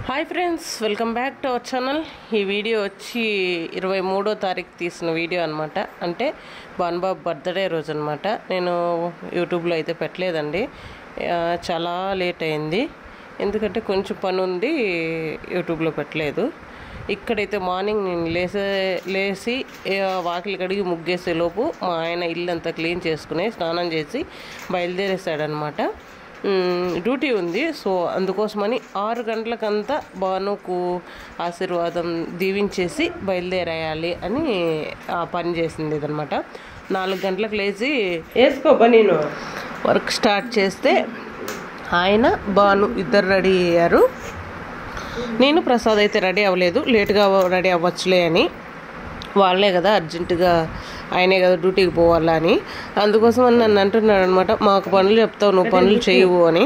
Hi friends welcome back to our channel ఈ video వచ్చి ఇరవై మూడో తారీఖు తీసిన వీడియో అనమాట అంటే బాన్బాబు బర్త్డే రోజు అనమాట నేను యూట్యూబ్లో అయితే పెట్టలేదండి ఆ, చాలా లేట్ అయింది ఎందుకంటే కొంచెం పని ఉంది యూట్యూబ్లో పెట్టలేదు ఇక్కడైతే మార్నింగ్ నేను లేసే లేచి ఆ, వాకిలి కడిగి ముగ్గేసే లోపు మా ఆయన ఇల్లంతా క్లీన్ చేసుకుని స్నానం చేసి బయలుదేరేసాడనమాట మ్, డ్యూటీ ఉంది సో అందుకోసమని ఆరు గంటలకంతా బానుకు ఆశీర్వాదం దీవించేసి బయలుదేరేయాలి అని ఆ పని చేసింది ఇదనమాట నాలుగు గంటలకు లేచి వేసుకో నేను వర్క్ స్టార్ట్ చేస్తే ఆయన బాను ఇద్దరు రెడీ అయ్యారు నేను ప్రసాద్ అయితే రెడీ అవ్వలేదు లేట్గా రెడీ అవ్వచ్చులే అని వాళ్ళే కదా అర్జెంటుగా ఆయనే కదా డ్యూటీకి పోవాలా అని అందుకోసం అని నన్ను అంటున్నాడు అనమాట మాకు పనులు చెప్తావు నువ్వు పనులు చేయవు అని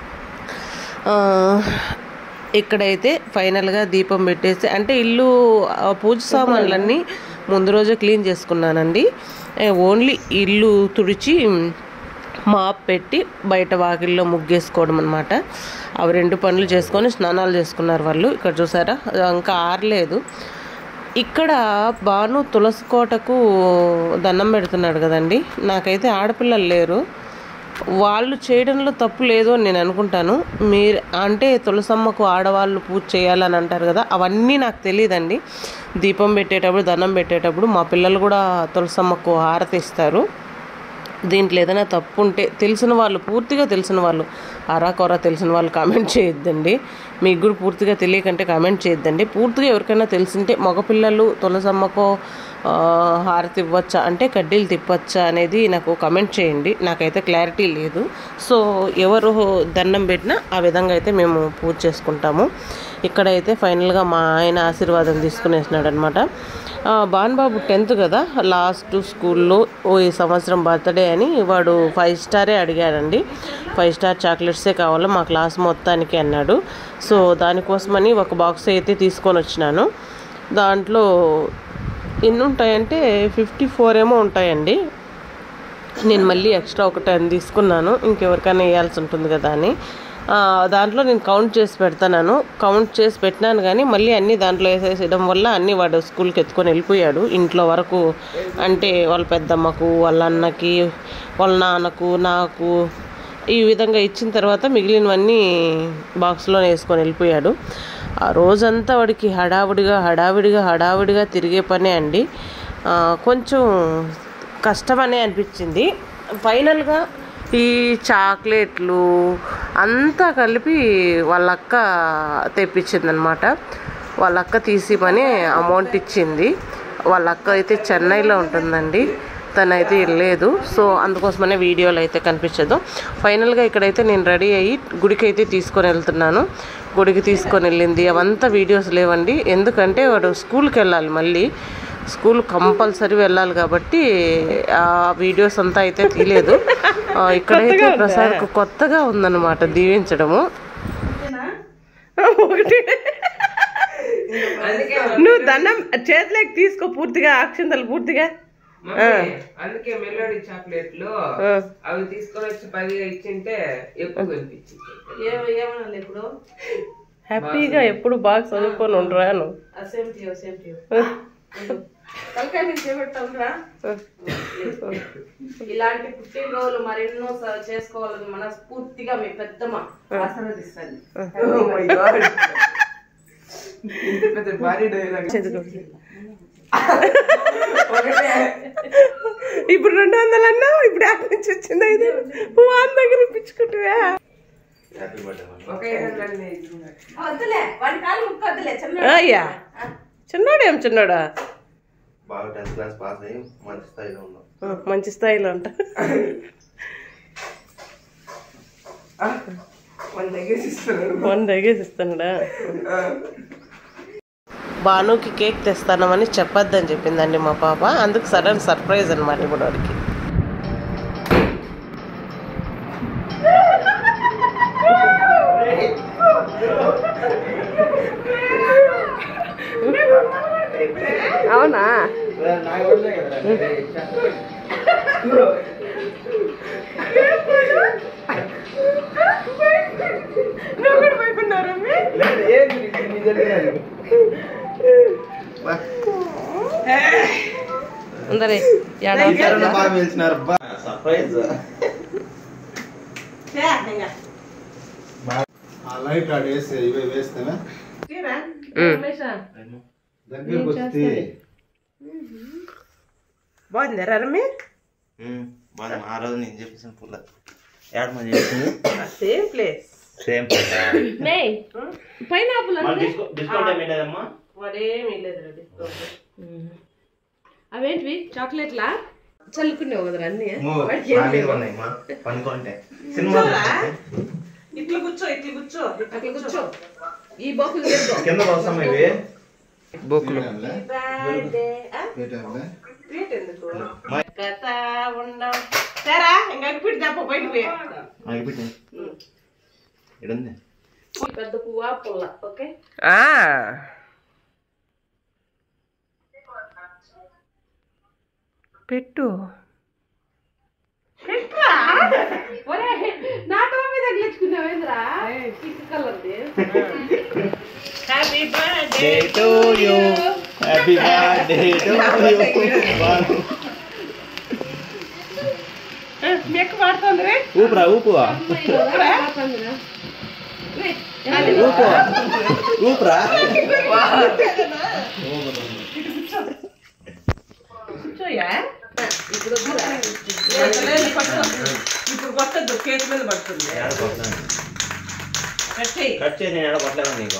ఆ, ఇక్కడైతే ఫైనల్గా దీపం పెట్టేసి అంటే ఇల్లు ఆ పూజ సామాన్లన్నీ ముందు రోజే క్లీన్ చేసుకున్నానండి ఏ, ఓన్లీ ఇల్లు తుడిచి మాప్ పెట్టి బయట వాకిల్లో ముగ్గేసుకోవడం అనమాట అవి రెండు పనులు చేసుకొని స్నానాలు చేసుకున్నారు వాళ్ళు ఇక్కడ చూసారా ఇంకా ఆరలేదు ఇక్కడ బాను తులసి కోటకు దండం పెడుతున్నాడు కదండి నాకైతే ఆడపిల్లలు లేరు వాళ్ళు చేయడంలో తప్పు లేదు అని నేను అనుకుంటాను మీరు అంటే తులసమ్మకు ఆడవాళ్ళు పూజ చేయాలని అంటారు కదా అవన్నీ నాకు తెలియదండి దీపం పెట్టేటప్పుడు దండం పెట్టేటప్పుడు మా పిల్లలు కూడా తులసమ్మకు హారతి ఇస్తారు దీంట్లో ఏదైనా తప్పు ఉంటే తెలిసిన వాళ్ళు పూర్తిగా తెలిసిన వాళ్ళు అరా కొర తెలిసిన వాళ్ళు కామెంట్ చేయొద్దండి మీకు కూడా పూర్తిగా తెలియకంటే కామెంట్ చేయొద్దండి పూర్తిగా ఎవరికైనా తెలిసింటే మగపిల్లలు తులసమ్మకో ఆ, హారతి ఇవ్వచ్చా అంటే కడ్డీలు తిప్పచ్చా అనేది నాకు కమెంట్ చేయండి నాకైతే క్లారిటీ లేదు సో ఎవరు దండం పెట్టినా ఆ విధంగా అయితే మేము పూజ చేసుకుంటాము ఇక్కడైతే ఫైనల్గా మా ఆయన ఆశీర్వాదం తీసుకునేసినాడు అనమాట బాన్బాబు టెన్త్ కదా లాస్ట్ స్కూల్లో ఓ ఈ సంవత్సరం బర్త్డే అని వాడు ఫైవ్ స్టారే అడిగాడండి ఫైవ్ స్టార్ చాక్లెట్సే కావాలో మా క్లాస్ మొత్తానికి అన్నాడు సో దానికోసమని ఒక బాక్స్ అయితే తీసుకొని వచ్చినాను దాంట్లో ఎన్ని ఉంటాయంటే ఫిఫ్టీ ఫోర్ ఏమో ఉంటాయండి నేను మళ్ళీ ఎక్స్ట్రా ఒక టెన్ తీసుకున్నాను ఇంకెవరికైనా వేయాల్సి ఉంటుంది కదా అని ఆ, దాంట్లో నేను కౌంట్ చేసి పెడతాను కౌంట్ చేసి పెట్టినాను కానీ మళ్ళీ అన్నీ దాంట్లో వేసేయడం వల్ల అన్నీ వాడు స్కూల్కి ఎత్తుకొని వెళ్ళిపోయాడు ఇంట్లో వరకు అంటే వాళ్ళ పెద్దమ్మకు వాళ్ళ అన్నకి వాళ్ళ నాన్నకు నాకు ఈ విధంగా ఇచ్చిన తర్వాత మిగిలినవన్నీ బాక్స్లో వేసుకొని వెళ్ళిపోయాడు ఆ రోజంతా వాడికి హడావుడిగా హడావిడిగా హడావిడిగా తిరిగే పనే అండి ఆ, కొంచెం కష్టమనే అనిపించింది ఫైనల్గా ఈ చాక్లెట్లు అంతా కలిపి వాళ్ళ అక్క తెప్పించిందనమాట వాళ్ళ అక్క తీసిమని అమౌంట్ ఇచ్చింది వాళ్ళ అక్క అయితే చెన్నైలో ఉంటుందండి తనైతే వెళ్ళలేదు సో అందుకోసమనే వీడియోలో అయితే కనిపించదు ఫైనల్గా ఇక్కడైతే నేను రెడీ అయ్యి గుడికి అయితే తీసుకొని వెళ్తున్నాను గుడికి తీసుకొని వెళ్ళింది అవంతా వీడియోస్ లేవండి ఎందుకంటే వాడు స్కూల్కి వెళ్ళాలి మళ్ళీ స్కూల్ కంపల్సరీ వెళ్ళాలి కాబట్టి ఆ వీడియోస్ అంతా అయితే తీయలేదు ఆ, ఇక్కడైతే ప్రసాద్కు కొత్తగా ఉందన్నమాట దీవించడము ఒకటి నువ్వు దండం చేతిలోకి తీసుకో పూర్తిగా అక్షంతలు పూర్తిగా మమ్మీ, అందుకే మెలోడీ చాక్లెట్లు అవి తీసుకొని వచ్చి పదిగా ఇచ్చింటే ఎక్కువ కనిపించింది ఇప్పుడు హ్యాపీగా ఎప్పుడు బాగా చదువుకొని ఉండరాను సేమ్ టు సేమ్ టు తలకాయ మీద చేపెట్టాలరా ఇలాంటి పుట్టినరోజులు మరెన్నో స- చేసుకోవాలని మనస్ఫూర్తిగా మీ పెద్దమ్మ ఆశీర్వదిస్తాను ఇంత పెద్ద భారీ డైలాగ్ ఇప్పుడు రెండు వందలు అన్నావు ఇప్పుడు యాడ్ నుంచి వచ్చింది ఐదు వాళ్ళ దగ్గర ఇప్పించుకుంటువా ఒక ఐదు వందలన్నీ ఇచ్చింది. వద్దులే వాడి కాలు ముక్క వద్దులే చిన్న అయ్యా చిన్నాడు ఏం చిన్నాడా బాగా టెన్త్ క్లాస్ పాస్ అయ్యి మంచి స్థాయిలో ఉన్నాం ఆ, మంచి స్థాయిలో అంట మన దగ్గర ఇస్తున్నాడు వన్ దగ్గర ఇస్తాడా భానుకి కేక్ తెస్తానమని చెప్పొద్దని చెప్పిందండి మా పాప అందుకు సడన్ సర్ప్రైజ్ అనమాట ఇప్పుడు వాడికి అవునా లేదు, ఏంది ఉందరే బాగా పిలిచినారు సర్ప్రైజ్ ఆ లైట్ ఆడ వేస్తే ఇవే వేస్తేనే దగ్గరికి వస్తే బాగుంది రమ్మి బాగా ఆ రోజు నేను చెప్పేసిన పుల్ల యాడ్ మంది చెప్పింది same place same pineapple discount ఏమి లేదమ్మా వాడేమీ లేదు అవేంటివి చాక్లెట్లా చల్లుకునేవు కదా అన్ని ఉన్నాయి మా పనుకుంటే సినిమా ఇట్లా కూర్చో ఇట్లా కూర్చో అక్కడ కూర్చో ఈ బాక్సులు తెద్దు కింద వస్తాం ఇవి బుక్లు రేట్ ఎందుకు కథ ఉండం సరా ఇంకా అగ్గిపెట్టి తప్ప బయటకు పోయి ఆగిపెట్టి ఇడుంది పెద్ద పువ్వా పుల్ల ఓకే పెట్టు ఒరే నాటో మీద తగిలించుకున్నావేంద్రా పింక్ కలర్ది happy birthday day to you happy birthday to you మెక్క పడుతుంది రే ఊపురా ఊపు ఊపు ఊపురా కూర్చోయా ఇప్పుడు వద్దురా. లేదు, పట్టుకో. ఇప్పుడు కొట్టద్దు కేక్ మీద పడుతుంది కట్టేయి కట్ చేసి నేను ఎడ కొట్టలేదు నీకు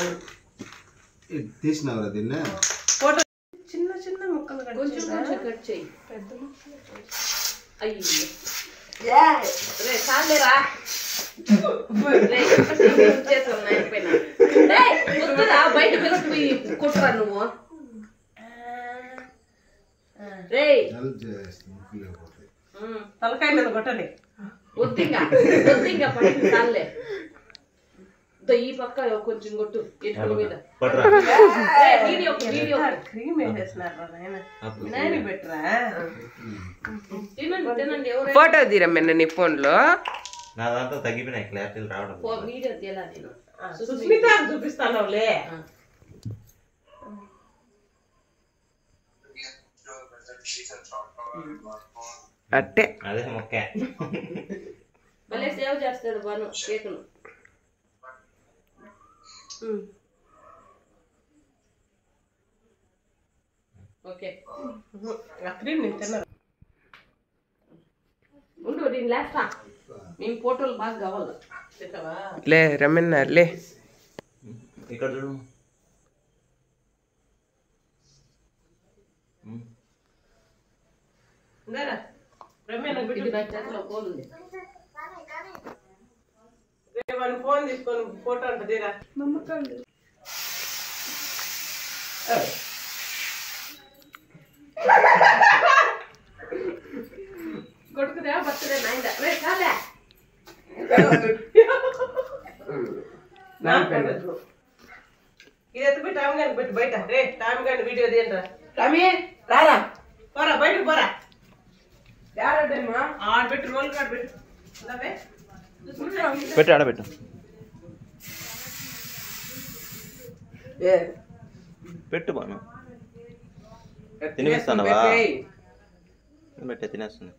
తీసినావురా దీన్ని ఫోటో చిన్న చిన్న ముక్కలు కట్ కొంచెం చేసా? కొంచెం కట్ చేయి అయ్యో రే చాలేరా రే చేసావు నా అయిపోయినా రే వద్దురా బయట పెరిగిపోయి కొట్టురా నువ్వు రే హెల్ప్ చేస్తాను ముక్కులు లేకపోతే తలకాయ మీద కొట్టండి వద్దింగా వద్దింగా పడింది చాలే దో ఈ పక్క కొంచెం కొట్టు ఎటుకుల మీద కొట్టరా రే, వీడియో వీడియో క్రీమ్ వేసేసినారు నాయన నాని పెట్టరా తినండి తినండి ఎవరు ఫోటో తీరమ్మ నీ ఫోన్లో నా దాంట్లో తగ్గిపోయినాయి క్లారిటీలు రావడం లేదు. వీడియో తీయాలా నేను సుస్మిత చూపిస్తానులే అట్టే అదే మొక్కే భలే సేవ్ చేస్తాడు బాను కేకును ఓకే ఆ క్రీమ్ నేను తిన్నాను ఉండు నేను లేస్తా మేము ఫోటోలు బాగా కావాలి తింటావా లే రమణ లే ఇక్కడ చూడు ఇందారా రమ్య నాకు ఇది బిడ్డ నా చేతిలో పోలుంది రేపు ఫోన్ తీసుకొని ఫోటో అంటదిరా కొడుకుదా బర్త్డే నాయన రే కాలే నాకు పడదు. ఇది ఎత్తుకుపోయి టామ్ గాని పెట్టి బయట రే టామ్ గాని వీడియో తీయండిరా రమి రారా పోరా బయటకు పోరా ఆడ పెట్టి రోల్ కార్డ్ పెట్టు ఇందావే. పెట్టు ఆడబెట్టు పెట్టు బాను తినిపిస్తానవా పెట్టేయ్. పెట్టే తినేస్తుంది